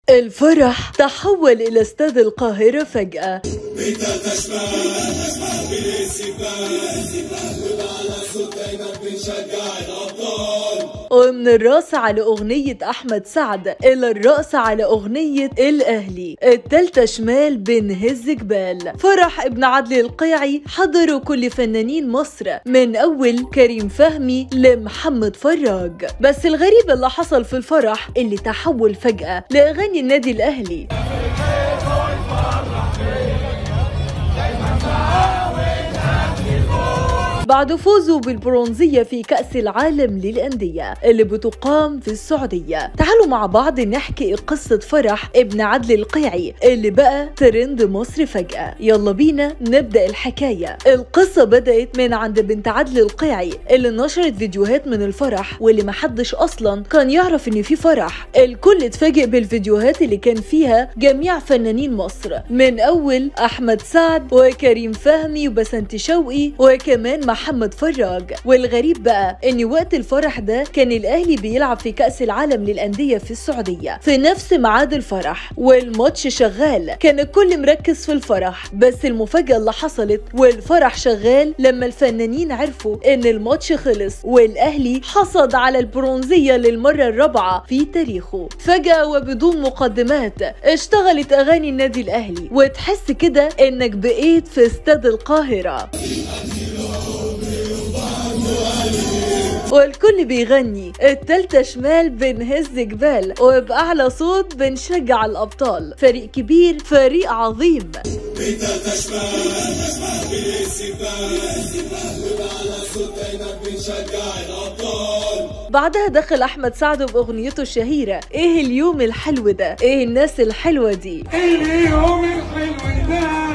الفرح تحول إلى استاد القاهرة فجأة ومن الرقص على أغنية أحمد سعد إلى الرقص على أغنية الأهلي التالتة شمال بنهز جبال فرح ابن عدلي القيعي حضروا كل فنانين مصر من أول كريم فهمي لمحمد فراج بس الغريب اللي حصل في الفرح اللي تحول فجأة لأغاني النادي الأهلي بعد فوزه بالبرونزية في كأس العالم للأندية اللي بتقام في السعودية تعالوا مع بعض نحكي قصة فرح ابن عدلي القيعي اللي بقى ترند مصر فجأة يلا بينا نبدأ الحكاية القصة بدأت من عند بنت عدلي القيعي اللي نشرت فيديوهات من الفرح واللي محدش أصلا كان يعرف إن في فرح الكل اتفاجئ بالفيديوهات اللي كان فيها جميع فنانين مصر من أول أحمد سعد وكريم فهمي وبسنت شوقي وكمان محمد فراج والغريب بقى ان وقت الفرح ده كان الاهلي بيلعب في كاس العالم للانديه في السعوديه في نفس ميعاد الفرح والماتش شغال كان الكل مركز في الفرح بس المفاجاه اللي حصلت والفرح شغال لما الفنانين عرفوا ان الماتش خلص والاهلي حصد على البرونزيه للمره الرابعه في تاريخه فجاه وبدون مقدمات اشتغلت اغاني النادي الاهلي وتحس كده انك بقيت في استاد القاهره والكل بيغني التالتة شمال بنهز جبال وبأعلى صوت بنشجع الأبطال فريق كبير فريق عظيم بعدها دخل أحمد سعد بأغنيته الشهيرة إيه اليوم الحلو ده إيه الناس الحلوة دي اليوم الحلو ده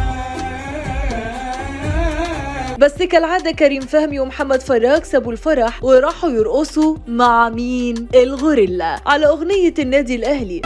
بس كالعادة كريم فهمي ومحمد فراج سابوا الفرح وراحوا يرقصوا مع مين؟ الغوريلا على أغنية النادي الأهلي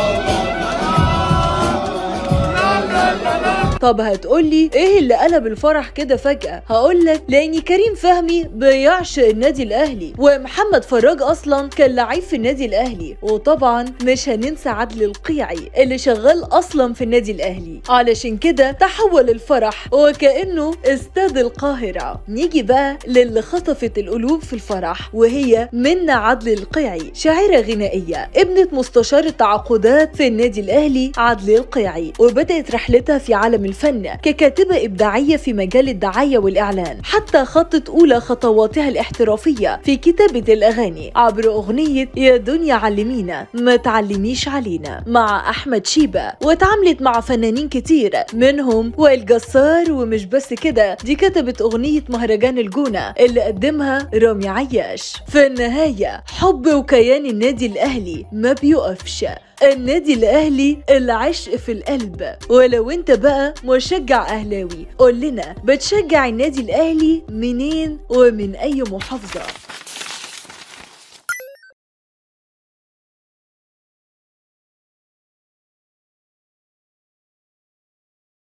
طب هتقولي ايه اللي قلب الفرح كده فجأة هقولك لان كريم فهمي بيعشق النادي الاهلي ومحمد فراج اصلا كان لعيب في النادي الاهلي وطبعا مش هننسى عدل القيعي اللي شغال اصلا في النادي الاهلي علشان كده تحول الفرح وكأنه استاد القاهرة نيجي بقى للي خطفت القلوب في الفرح وهي منى عدل القيعي شاعرة غنائية ابنة مستشار التعاقدات في النادي الاهلي عدل القيعي وبدأت رحلتها في عالم الفن ككاتبة إبداعية في مجال الدعاية والإعلان حتى خطت أولى خطواتها الاحترافية في كتابة الأغاني عبر أغنية يا دنيا علمينا ما تعلميش علينا مع أحمد شيبة واتعاملت مع فنانين كتير منهم وائل جسار ومش بس كده دي كتبت أغنية مهرجان الجونة اللي قدمها رامي عياش في النهاية حب وكيان النادي الأهلي ما بيقفش النادي الاهلي العشق في القلب ولو انت بقى مشجع اهلاوي قول لنا بتشجع النادي الاهلي منين ومن اي محافظه